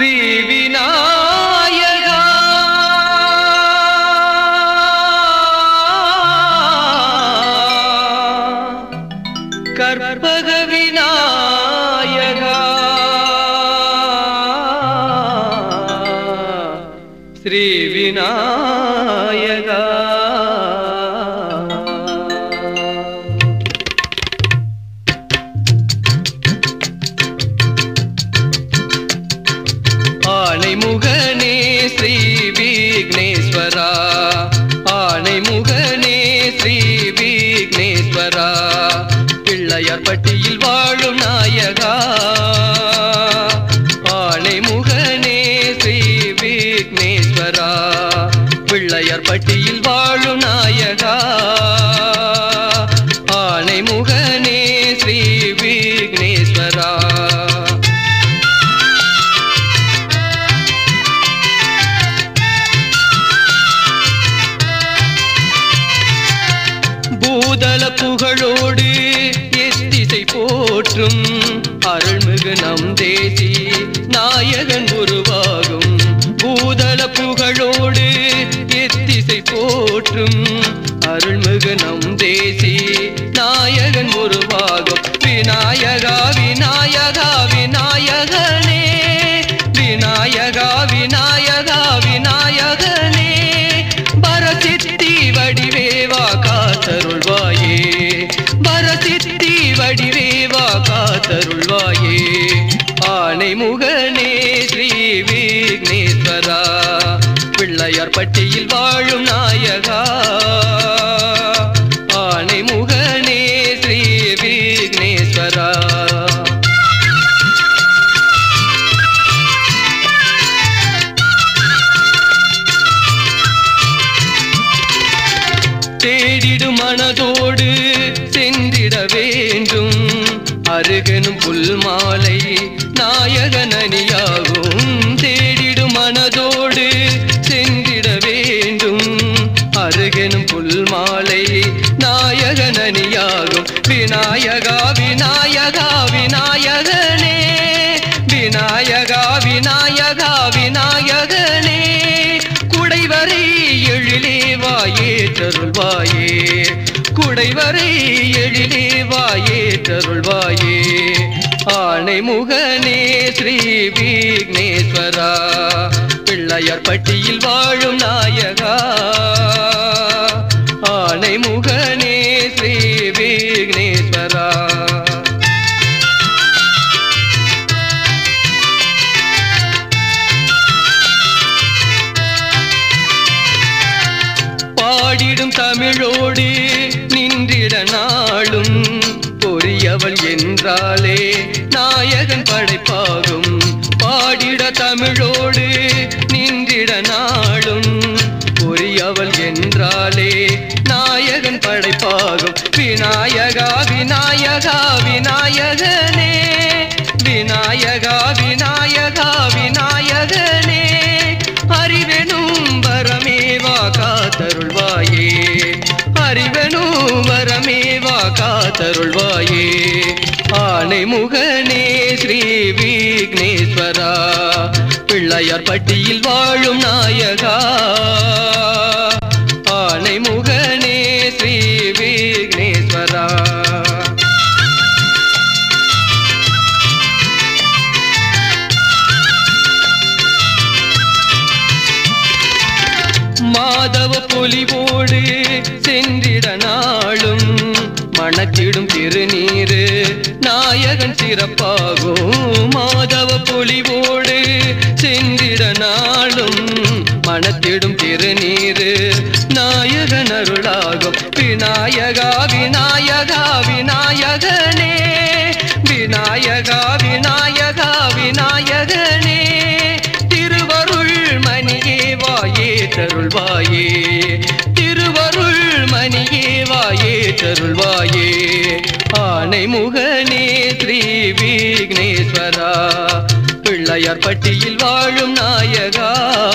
ஸ்ரீ விநாயகா கற்பக விநாயகா ஸ்ரீ விநாயகா ஆணைமுகனே ஸ்ரீ விக்னேஸ்வரா ஆணைமுகனே ஸ்ரீ விக்னேஸ்வரா பிள்ளையார் பட்டியில் வாழும் நாயகா ஆணைமுகனே ஸ்ரீ விக்னேஸ்வரா பிள்ளையார் பட்டியில் வாழும் நாயகா ஆணைமுகனே ஸ்ரீ விக்னேஸ்வரா பூதல புகழோடு எத்திசை போற்றும் அருள்மிகு நம் தேசி நாயகன் உருவாகும் பூதல புகழோடு எத்திசை போற்றும் அருள்மிகு நம் தேசி நாயகன் உருவாகும் விநாயகா விநாயகா விநாயகனே விநாயகா விநாயகா விநாயகனே பரசித்தி வடிவேவா காத்தருள்வாயே பரசித்தி வடிவேவா காத்தருள்வாயே ஆணை முகனே ஸ்ரீ விக்னேஸ்வரா பிள்ளையார் பட்டியில் வாழும் நாயகா ஆணை முகனே ஸ்ரீ விக்னேஸ்வரா தேடிடும் மனதோடு சென்றிட வேண்டும் அருகனும் புல் மாலை நாயகன் அணியாகும் தேடிடும் மனதோடு சென்றிட வேண்டும் அருகனும் புல் மாலை நாயகன் அணியாகும் விநாயகா விநாயகா விநாயகனே விநாயகா விநாயகா விநாயகனே குடைவரை எழிலே வாயே தருள்வாயே குடைவரை எழிலே வாயே தருள்வாயே ஆணை முகனே ஸ்ரீ விக்னேஸ்வரா பிள்ளையார் பட்டியில் வாழும் நாயகா ஆணை முகனே ஸ்ரீ விக்னேஸ்வரா பாடிடும் தமிழோடு நின்றிட நாளும் பொரியவள் என்றாலே நாயகன் படைப்பாகும் பாடிட தமிழோடு நின்றிட நாளும் பொரியவள் என்றாலே நாயகன் படைப்பாகும் விநாயகா விநாயகா விநாயகனே விநாயகா விநாயகா விநாயகனே அறிவெனும் வரமேவா காத்தருள்வாயே அறிவெனும் வரமேவா காத்தருள்வாயே ஆணை முகனே ஸ்ரீ விக்னேஸ்வரா பிள்ளையார் பட்டியில் வாழும் நாயகா ஆணை முகனே ஸ்ரீ விக்னேஸ்வரா மாதவ பொலிவோடு சென்றிட நாளும் மணத்திடும் திருநீரு நாயகன் சிறப்பாகும் மாதவ பொலிவோடு சென்றிட நாளும் மணத்திடும் திருநீரு நாயகன் அருளாகும் விநாயகா விநாயகா விநாயகனே விநாயகா விநாயகா விநாயகனே திருவருள் மணியே வாயே தருள்வாயே திருவருள் மணியே வாயே தருள்வாயே ஆணை முகனே ஸ்ரீ விக்னேஸ்வரா பிள்ளையார் பட்டியில் வாழும் நாயகா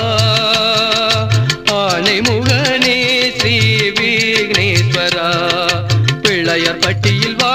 ஆணை முகனே ஸ்ரீ விக்னேஸ்வரா பிள்ளையார் பட்டியில்